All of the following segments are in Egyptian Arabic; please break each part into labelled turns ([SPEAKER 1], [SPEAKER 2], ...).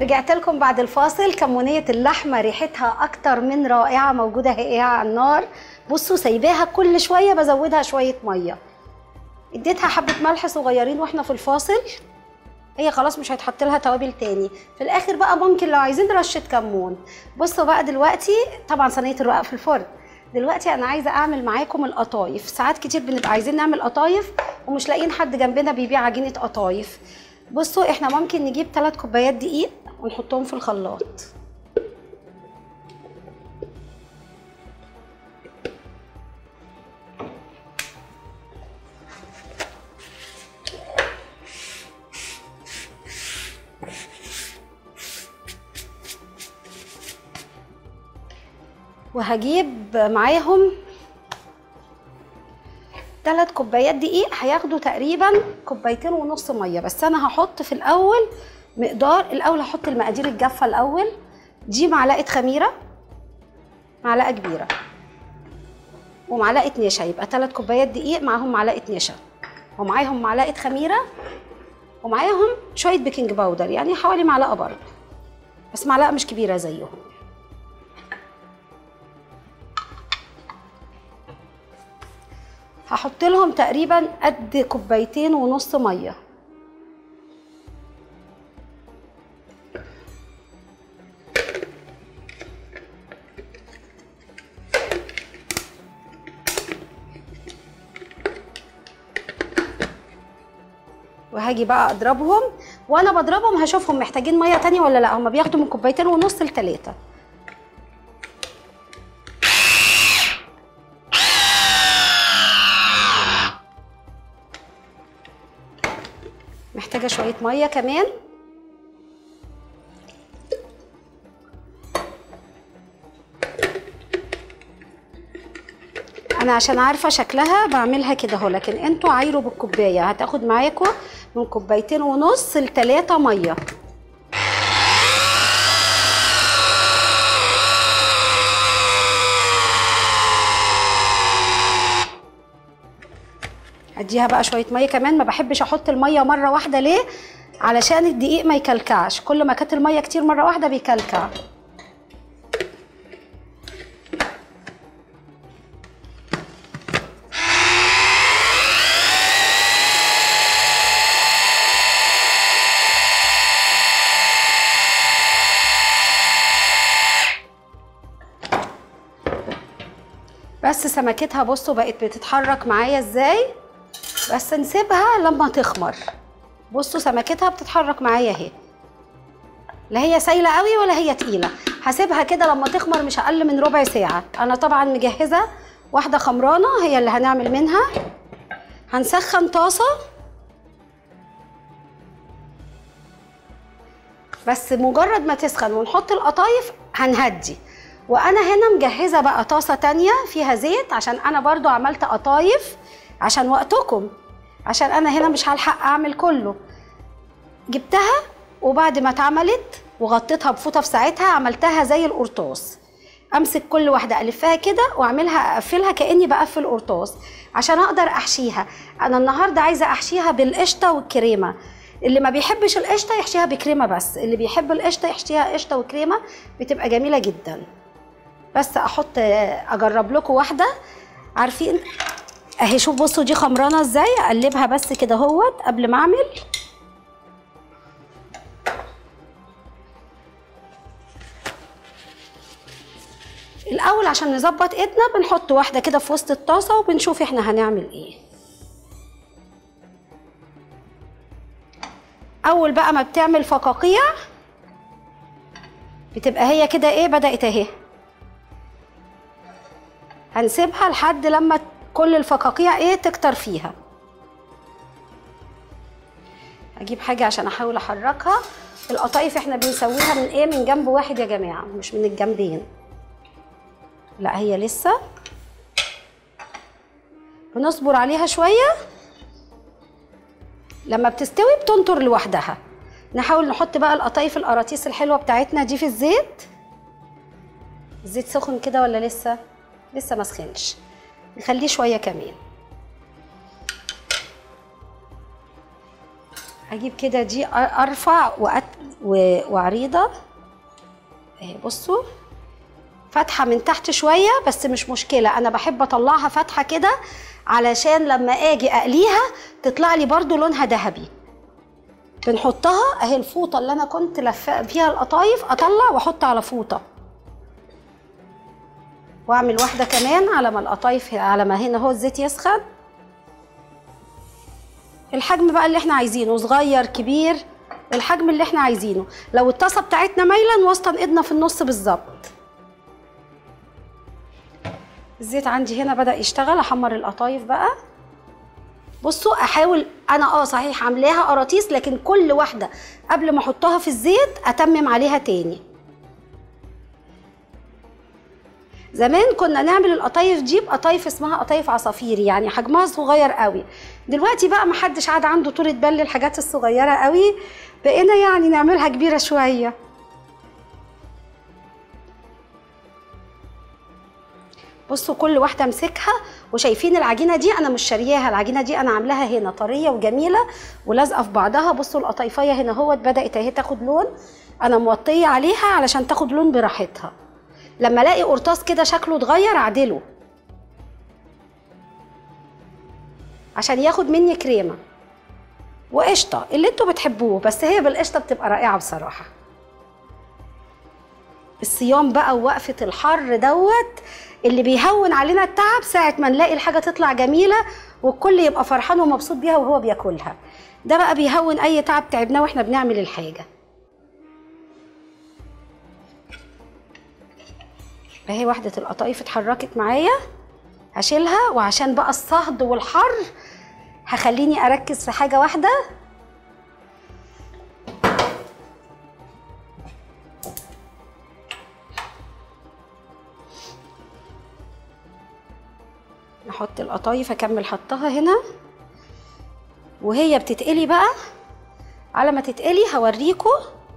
[SPEAKER 1] رجعت لكم بعد الفاصل كمونية اللحمة ريحتها أكتر من رائعة موجودة هي على النار بصوا سايباها كل شوية بزودها شوية مية اديتها حبة ملح صغيرين واحنا في الفاصل هي خلاص مش هيتحط لها توابل تاني في الاخر بقى ممكن لو عايزين رشه كمون بصوا بقى دلوقتي طبعا صينيه الرقاق في الفرن دلوقتي انا عايزه اعمل معاكم القطايف ساعات كتير بنبقى عايزين نعمل قطايف ومش لاقيين حد جنبنا بيبيع عجينه قطايف بصوا احنا ممكن نجيب 3 كوبايات دقيق ونحطهم في الخلاط وهجيب معاهم ثلاث كوبايات دقيق هياخدوا تقريبا كوبايتين ونص ميه بس انا هحط في الاول مقدار الاول هحط المقادير الجافه الاول دي معلقه خميره معلقه كبيره ومعلقه نشا يبقى ثلاث كوبايات دقيق معاهم معلقه نشا ومعاهم معلقه خميره ومعاهم شويه بيكنج باودر يعني حوالي معلقه برضه بس معلقه مش كبيره زيهم هحط لهم تقريبا قد كوبايتين ونص ميه وهاجي بقى اضربهم وانا بضربهم هشوفهم محتاجين ميه تانية ولا لا هما بياخدوا من كوبايتين ونص لتلاته محتاجه شويه ميه كمان انا عشان عارفه شكلها بعملها كده اهو لكن انتوا عايروا بالكوبايه هتاخد معاكم من كوبايتين ونص لتلاته ميه اديها بقى شويه ميه كمان ما بحبش احط الميه مره واحده ليه علشان الدقيق ما يكلكعش كل ما كانت الميه كتير مره واحده بيكلكع بس سمكتها بصوا بقت بتتحرك معايا ازاي بس نسيبها لما تخمر بصوا سمكتها بتتحرك معايا اهي لا هي سايله قوي ولا هي تقيله هسيبها كده لما تخمر مش اقل من ربع ساعه انا طبعا مجهزه واحده خمرانه هي اللي هنعمل منها هنسخن طاسه بس مجرد ما تسخن ونحط القطايف هنهدي وانا هنا مجهزه بقى طاسه تانية فيها زيت عشان انا برضو عملت قطايف عشان وقتكم عشان انا هنا مش هلحق اعمل كله جبتها وبعد ما اتعملت وغطيتها بفوطه في ساعتها عملتها زي القرطاس امسك كل واحده الفها كده واعملها اقفلها كاني بقفل قرطاس عشان اقدر احشيها انا النهارده عايزه احشيها بالقشطه والكريمه اللي ما بيحبش القشطه يحشيها بكريمه بس اللي بيحب القشطه يحشيها قشطه وكريمه بتبقى جميله جدا بس احط اجرب لكم واحده عارفين اهي شوف بصوا دي خمرانه ازاي اقلبها بس كده اهوت قبل ما اعمل الاول عشان نظبط ايدنا بنحط واحده كده في وسط الطاسه وبنشوف احنا هنعمل ايه اول بقى ما بتعمل فقاقيع بتبقى هي كده ايه بدات اهي هنسيبها لحد لما كل الفقاقيع ايه تكتر فيها اجيب حاجه عشان احاول احركها القطايف احنا بنسويها من ايه من جنب واحد يا جماعه مش من الجنبين لا هي لسه بنصبر عليها شويه لما بتستوي بتنطر لوحدها نحاول نحط بقى القطايف القراطيس الحلوه بتاعتنا دي في الزيت الزيت سخن كده ولا لسه لسه ما سخنش نخليه شويه كمان اجيب كده دي أ- ارفع وأت... و... وعريضه اهي بصوا فتحه من تحت شويه بس مش مشكله انا بحب اطلعها فتحه كده علشان لما اجي اقليها تطلع لي برضو لونها ذهبي بنحطها اهي الفوطه اللي انا كنت لفه فيها القطايف اطلع واحط على فوطه واعمل واحده كمان على ما القطايف على ما هنا هو الزيت يسخن الحجم بقى اللي احنا عايزينه صغير كبير الحجم اللي احنا عايزينه لو الطاسه بتاعتنا مايله نوسطن ايدنا في النص بالظبط الزيت عندي هنا بدا يشتغل احمر القطايف بقى بصوا احاول انا اه صحيح عاملاها قراطيس لكن كل واحده قبل ما احطها في الزيت اتمم عليها تاني زمان كنا نعمل القطايف دي بقطايف اسمها قطايف عصافيري يعني حجمها صغير قوي دلوقتي بقى محدش عاد عنده طولة بال للحاجات الصغيرة قوي بقينا يعني نعملها كبيرة شوية بصوا كل واحدة امسكها وشايفين العجينة دي أنا مش شارياها العجينة دي أنا عاملاها هنا طرية وجميلة ولازقة في بعضها بصوا القطايفية هنا هوت بدأت اهي تاخد لون أنا موطية عليها علشان تاخد لون براحتها لما الاقي قرطاس كده شكله اتغير اعدله عشان ياخد مني كريمه وقشطه اللي انتوا بتحبوه بس هي بالقشطه بتبقى رائعه بصراحه الصيام بقى ووقفه الحر دوت اللي بيهون علينا التعب ساعه ما نلاقي الحاجه تطلع جميله والكل يبقى فرحان ومبسوط بيها وهو بياكلها ده بقى بيهون اي تعب تعبناه واحنا بنعمل الحاجه اهي واحدة القطايف اتحركت معايا هشيلها وعشان بقى الصهد والحر هخليني اركز في حاجة واحدة نحط القطايف اكمل حطها هنا وهي بتتقلي بقى على ما تتقلي هوريكم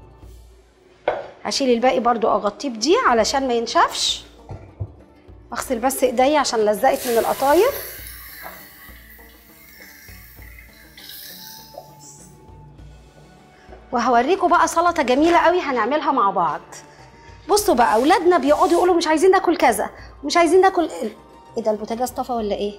[SPEAKER 1] هشيل الباقي برضو اغطيه بدي علشان ما ينشفش اغسل بس ايديا عشان لزقت من القطايف وهوريكم بقى سلطه جميله قوي هنعملها مع بعض بصوا بقى اولادنا بيقعدوا يقولوا مش عايزين ناكل كذا ومش عايزين ناكل ايه ده البوتاجاز طفى ولا ايه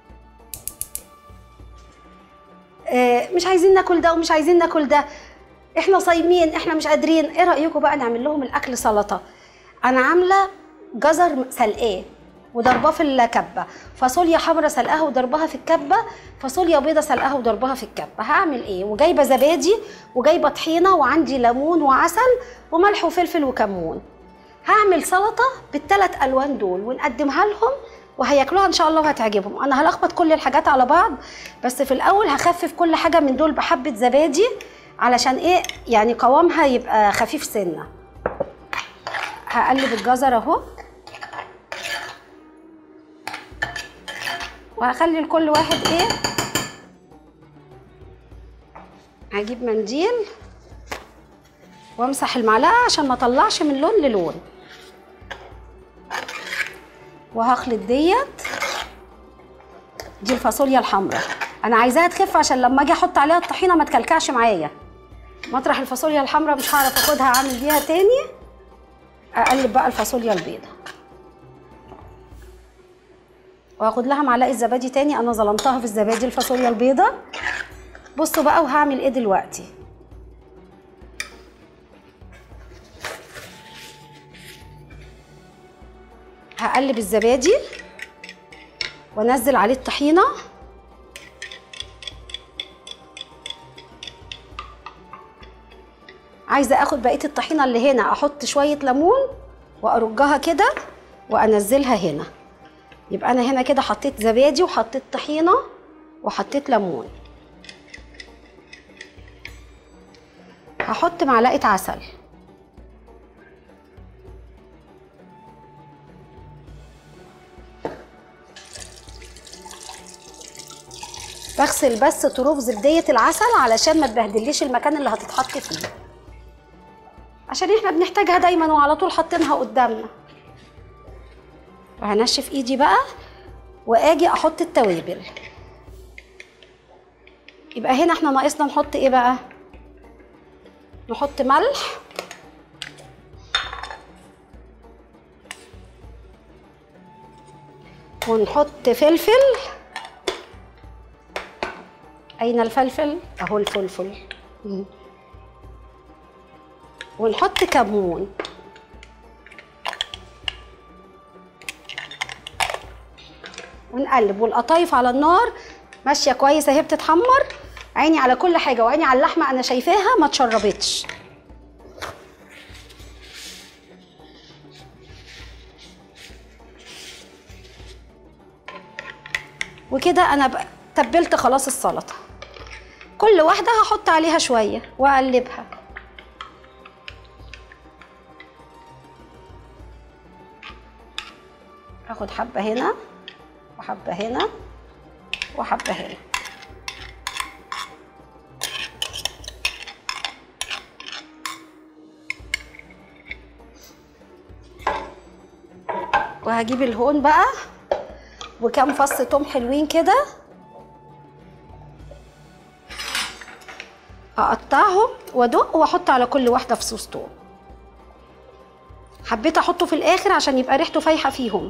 [SPEAKER 1] آه مش عايزين ناكل ده ومش عايزين ناكل ده احنا صايمين احنا مش قادرين ايه رايكم بقى نعمل لهم الاكل سلطه انا عامله جزر سلقاه وضرباه في الكبه فاصوليا حمرا سلقاها وضربها في الكبه فاصوليا بيضه سلقاها وضربها في الكبه هعمل ايه وجايبه زبادي وجايبه طحينه وعندي ليمون وعسل وملح وفلفل وكمون هعمل سلطه بالثلاث الوان دول ونقدمها لهم وهياكلوها ان شاء الله وهتعجبهم انا هلخبط كل الحاجات على بعض بس في الاول هخفف كل حاجه من دول بحبه زبادي علشان ايه يعني قوامها يبقى خفيف سنه هقلب الجزر اهو وهخلي لكل واحد ايه هجيب منديل وامسح المعلقه عشان ما اطلعش من لون للون وهخلط ديت دي الفاصوليا الحمراء انا عايزاها تخف عشان لما اجي احط عليها الطحينه ما تكلكعش معايا مطرح الفاصوليا الحمراء مش هعرف اخدها اعمل بيها تاني اقلب بقى الفاصوليا البيضاء وهاخد لها معلقه زبادي تاني انا ظلمتها في الزبادي الفاصوليا البيضاء بصوا بقى وهعمل ايه دلوقتي هقلب الزبادي وانزل عليه الطحينه عايزه اخد بقيه الطحينه اللي هنا احط شويه ليمون وارجها كده وانزلها هنا يبقى انا هنا كده حطيت زبادي وحطيت طحينه وحطيت ليمون هحط معلقه عسل بغسل بس طروف زبديه العسل علشان ما تبهدليش المكان اللي هتتحط فيه عشان احنا بنحتاجها دايما وعلى طول حاطينها قدامنا وهنشف ايدي بقى واجي احط التوابل يبقى هنا احنا ناقصنا نحط ايه بقى نحط ملح ونحط فلفل أين الفلفل؟ أهو الفلفل مم. ونحط كمون ونقلب والقطايف على النار ماشية كويس اهي بتتحمر عيني على كل حاجة وعيني على اللحمة أنا شايفاها ما اتشربتش وكده انا بقى تبلت خلاص السلطه كل واحده هحط عليها شويه واقلبها هاخد حبه هنا وحبه هنا وحبه هنا وهجيب الهون بقى وكام فص توم حلوين كده اقطعهم وادق واحط على كل واحده فصوص توم حبيت احطه في الاخر عشان يبقى ريحته فايحه فيهم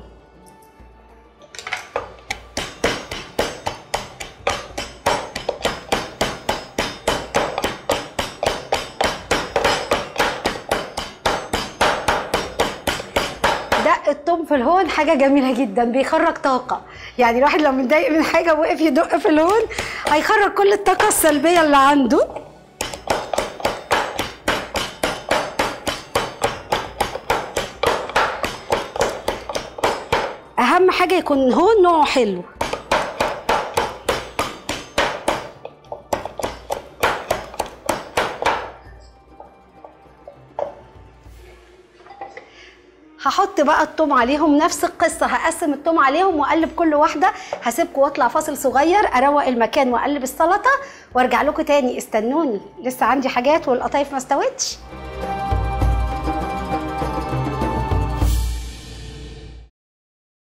[SPEAKER 1] دق التوم في الهون حاجة جميلة جدا بيخرج طاقة يعني الواحد لو متضايق من حاجة وقف يدق في الهون هيخرج كل الطاقة السلبية اللي عنده أهم حاجة يكون هون نوعه حلو هحط بقى التوم عليهم نفس القصة هقسم التوم عليهم واقلب كل واحدة هسيبكم واطلع فاصل صغير اروق المكان واقلب السلطة وارجع لكم تاني استنوني لسه عندي حاجات والقطايف ما استوتش